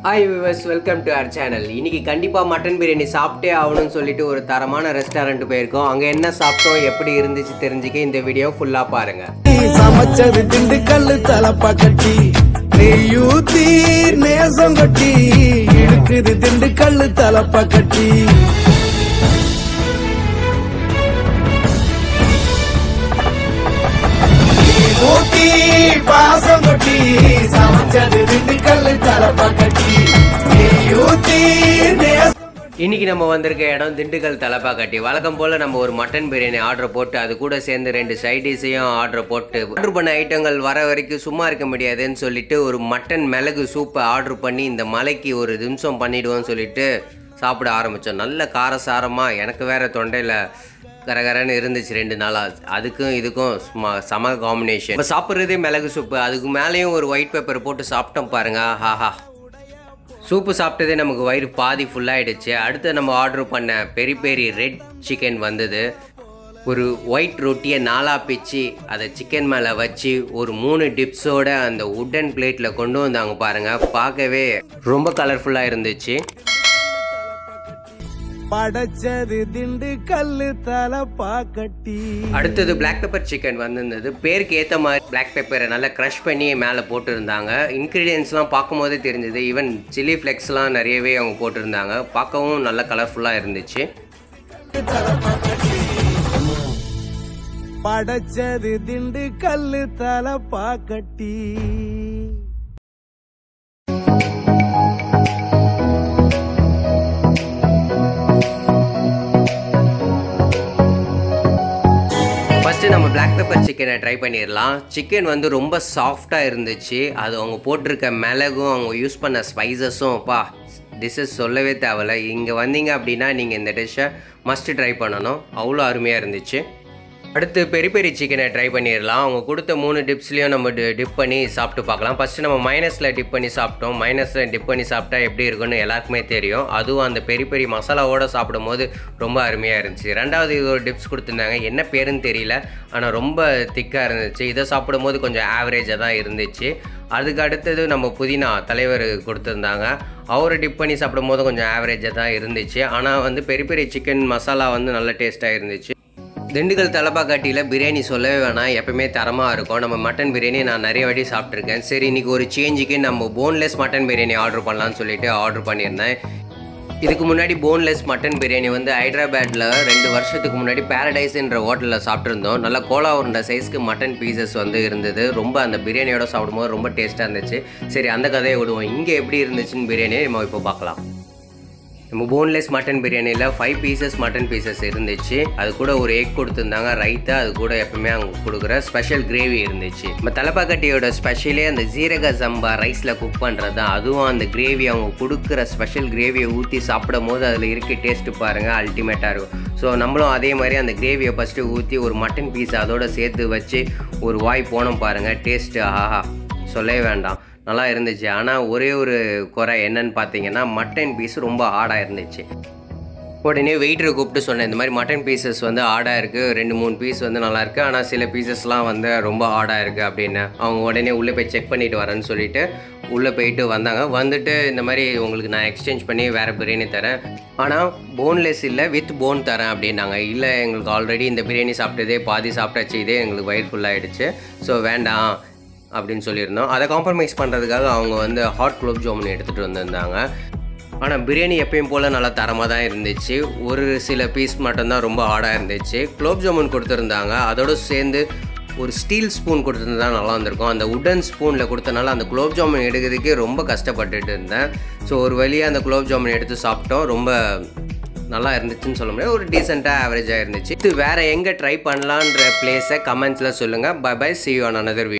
hi viewers welcome to our channel இன்னைக்கு கண்டிப்பாக mutton biryani சாப்பிட்டே ஆகணும்னு சொல்லிட்டு ஒரு தரமான ரெஸ்டாரண்ட் போயிருக்கோம் அங்கே என்ன சாப்பிட்டோம் எப்படி இருந்துச்சு தெரிஞ்சுக்க இந்த வீடியோ ஃபுல்லாக பாருங்க சமைச்சது திண்டுக்கல் தலப்பா கட்டி நெய்யூத்தி நேசம் கட்டி இழுக்குது திண்டுக்கல் தலப்பா கட்டி ஊத்தி பாசம் கொட்டி சமைச்சது திண்டுக்கல் தலப்பா கட்டி நெய்யூத்தி நேசம் இன்னைக்கு நம்ம வந்திருக்க இடம் திண்டுக்கல் தலப்பா கட்டி வழக்கம் போல் நம்ம ஒரு மட்டன் பிரியாணி ஆர்டர் போட்டு அது கூட சேர்ந்து ரெண்டு சைடிஷையும் ஆர்டர் போட்டு ஆர்டர் பண்ண ஐட்டங்கள் வர வரைக்கும் சும்மா இருக்க முடியாதுன்னு சொல்லிட்டு ஒரு மட்டன் மிளகு சூப்பை ஆர்டர் பண்ணி இந்த மலைக்கு ஒரு நிமிஷம் பண்ணிடுவோம்னு சொல்லிட்டு சாப்பிட ஆரம்பித்தோம் நல்ல காரசாரமாக எனக்கு வேற தொண்டையில் கரகரன்னு இருந்துச்சு ரெண்டு நாளாக அதுக்கும் இதுக்கும் சும்மா சம காம்பினேஷன் இப்போ சாப்பிட்றதே மிளகு சூப்பு அதுக்கு மேலேயும் ஒரு ஒயிட் பேப்பர் போட்டு சாப்பிட்டோம் பாருங்க ஹாஹா சூப்பு சாப்பிட்டதே நமக்கு வயிறு பாதி ஃபுல்லாகிடுச்சு அடுத்து நம்ம ஆர்டர் பண்ண பெரி பெரி ரெட் சிக்கன் வந்தது ஒரு ஒயிட் ரொட்டியை நாலாக பிச்சு அதை சிக்கன் மேலே வச்சு ஒரு மூணு டிப்ஸோட அந்த உட்டன் பிளேட்டில் கொண்டு வந்தாங்க பாருங்கள் பார்க்கவே ரொம்ப கலர்ஃபுல்லாக இருந்துச்சு படைச்சது திண்டுக்கல் தலப்பா கட்டி அடுத்தது பிளாக் பெப்பர் சிக்கன் வந்திருந்தது பேருக்கு ஏற்ற மாதிரி பிளாக் பெப்பரை நல்லா க்ரஷ் பண்ணி மேலே போட்டிருந்தாங்க இன்க்ரீடியன்ஸ்லாம் பார்க்கும்போதே தெரிஞ்சது ஈவன் சில்லி ஃப்ளெக்ஸ்லாம் நிறையவே அவங்க போட்டிருந்தாங்க பார்க்கவும் நல்ல கலர்ஃபுல்லாக இருந்துச்சு படைச்சது திண்டுக்கல் தலப்பா கட்டி ஃபஸ்ட்டு நம்ம பிளாக் பெப்பர் சிக்கனை ட்ரை பண்ணிடலாம் சிக்கன் வந்து ரொம்ப சாஃப்டாக இருந்துச்சு அது அவங்க போட்டிருக்க மிளகும் அவங்க யூஸ் பண்ண ஸ்பைசஸும் பா டிஷ்ஷஸ் சொல்லவே தேவையில்ல இங்கே வந்தீங்க அப்படின்னா நீங்கள் இந்த டிஷ்ஷை மஸ்ட்டு ட்ரை பண்ணணும் அவ்வளோ அருமையாக இருந்துச்சு அடுத்து பெரி பெரி சிக்கனை ட்ரை பண்ணிடலாம் அவங்க கொடுத்த மூணு டிப்ஸ்லேயும் நம்ம டிப் பண்ணி சாப்பிட்டு பார்க்கலாம் ஃபஸ்ட்டு நம்ம மைனஸில் டிப் பண்ணி சாப்பிட்டோம் மைனஸில் டிப் பண்ணி சாப்பிட்டா எப்படி இருக்குன்னு எல்லாருக்குமே தெரியும் அதுவும் அந்த பெரி பெரி மசாலாவோட சாப்பிடும் போது ரொம்ப அருமையாக இருந்துச்சு ரெண்டாவது இது ஒரு டிப்ஸ் கொடுத்துருந்தாங்க என்ன பேருன்னு தெரியல ஆனால் ரொம்ப திக்காக இருந்துச்சு இதை சாப்பிடும் போது கொஞ்சம் ஆவரேஜாக தான் இருந்துச்சு அதுக்கு அடுத்தது நம்ம புதினா தலைவர் கொடுத்துருந்தாங்க அவரை டிப் பண்ணி சாப்பிடும் போது கொஞ்சம் ஆவரேஜாக தான் இருந்துச்சு ஆனால் வந்து பெரிய பெரிய சிக்கன் மசாலா வந்து நல்ல டேஸ்ட்டாக இருந்துச்சு திண்டுக்கல் தலப்பாக்காட்டியில் பிரியாணி சொல்லவே வேணாம் எப்பவுமே தரமாக இருக்கும் நம்ம மட்டன் பிரியாணி நான் நிறைய வாட்டி சாப்பிட்ருக்கேன் சரி இன்றைக்கி ஒரு சேஞ்சுக்கு நம்ம போன்லெஸ் மட்டன் பிரியாணி ஆர்டர் பண்ணலாம்னு சொல்லிட்டு ஆர்டர் பண்ணியிருந்தேன் இதுக்கு முன்னாடி போன்லெஸ் மட்டன் பிரியாணி வந்து ஹைதராபாத்தில் ரெண்டு வருஷத்துக்கு முன்னாடி பேரடைஸ்ன்ற ஹோட்டலில் சாப்பிட்ருந்தோம் நல்லா கோலா உருண்டை சைஸ்க்கு மட்டன் பீசஸ் வந்து இருந்தது ரொம்ப அந்த பிரியாணியோட சாப்பிடும்போது ரொம்ப டேஸ்ட்டாக இருந்துச்சு சரி அந்த கதையை விடுவோம் இங்கே எப்படி இருந்துச்சுன்னு பிரியாணி நம்ம இப்போ பார்க்கலாம் நம்ம போன்லெஸ் மட்டன் பிரியாணியில் ஃபைவ் பீசஸ் மட்டன் பீசஸ் இருந்துச்சு அது கூட ஒரு எக் கொடுத்துருந்தாங்க ரைத்தா அது கூட எப்பவுமே அவங்க கொடுக்குற ஸ்பெஷல் கிரேவி இருந்துச்சு நம்ம தலைப்பாக்கட்டியோட ஸ்பெஷலே அந்த ஜீரக சம்பா ரைஸில் குக் பண்ணுறது தான் அதுவும் அந்த கிரேவி அவங்க கொடுக்குற ஸ்பெஷல் கிரேவியை ஊற்றி சாப்பிடும் போது அதில் இருக்க டேஸ்ட்டு பாருங்கள் அல்டிமேட்டாக இருக்கும் ஸோ நம்மளும் அதே மாதிரி அந்த கிரேவியை ஃபஸ்ட்டு ஊற்றி ஒரு மட்டன் பீஸ் அதோட சேர்த்து வச்சு ஒரு வாய் போனோம் பாருங்கள் டேஸ்ட்டு ஆஹா சொல்லவே வேண்டாம் நல்லா இருந்துச்சு ஆனால் ஒரே ஒரு குறை என்னன்னு பார்த்தீங்கன்னா மட்டன் பீஸ் ரொம்ப ஆடாக இருந்துச்சு உடனே வெயிட்டரை கூப்பிட்டு சொன்னேன் இந்த மாதிரி மட்டன் பீசஸ் வந்து ஆடாக இருக்குது ரெண்டு மூணு பீஸ் வந்து நல்லா இருக்கு ஆனால் சில பீசஸ்லாம் வந்து ரொம்ப ஆடாக இருக்குது அப்படின்னு அவங்க உடனே உள்ளே போய் செக் பண்ணிட்டு வரேன்னு சொல்லிட்டு உள்ளே போயிட்டு வந்தாங்க வந்துட்டு இந்த மாதிரி உங்களுக்கு நான் எக்ஸ்சேஞ்ச் பண்ணி வேறு பிரியாணி தரேன் ஆனால் போன்லெஸ் இல்லை வித் போன் தரேன் அப்படின்னாங்க இல்லை எங்களுக்கு ஆல்ரெடி இந்த பிரியாணி சாப்பிட்டதே பாதி சாப்பிட்டாச்சு இதே எங்களுக்கு வயிறு ஃபுல்லாகிடுச்சு ஸோ வேண்டாம் அப்படின்னு சொல்லியிருந்தோம் அதை காம்ப்ரமைஸ் பண்ணுறதுக்காக அவங்க வந்து ஹாட் குலோப் ஜாமுன் எடுத்துகிட்டு வந்திருந்தாங்க ஆனால் பிரியாணி எப்பயும் போல் நல்லா தரமாக தான் இருந்துச்சு ஒரு சில பீஸ் மட்டும்தான் ரொம்ப ஹார்டாக இருந்துச்சு குலோப் ஜாமுன் கொடுத்துருந்தாங்க அதோடு சேர்ந்து ஒரு ஸ்டீல் ஸ்பூன் கொடுத்துருந்தா நல்லா இருந்திருக்கும் அந்த உடன் ஸ்பூனில் கொடுத்தனால அந்த குலோப் ஜாமுன் எடுக்கிறதுக்கே ரொம்ப கஷ்டப்பட்டுட்டு இருந்தேன் ஸோ ஒரு வழியாக அந்த குலோப் ஜாமுன் எடுத்து சாப்பிட்டோம் ரொம்ப நல்லா இருந்துச்சுன்னு சொல்ல முடியாது ஒரு டீசெண்டாக ஆவரேஜாக இருந்துச்சு இது வேறு எங்கே ட்ரை பண்ணலான்ற பிளேஸை கமெண்ட்ஸில் சொல்லுங்கள் bye bye see you on another video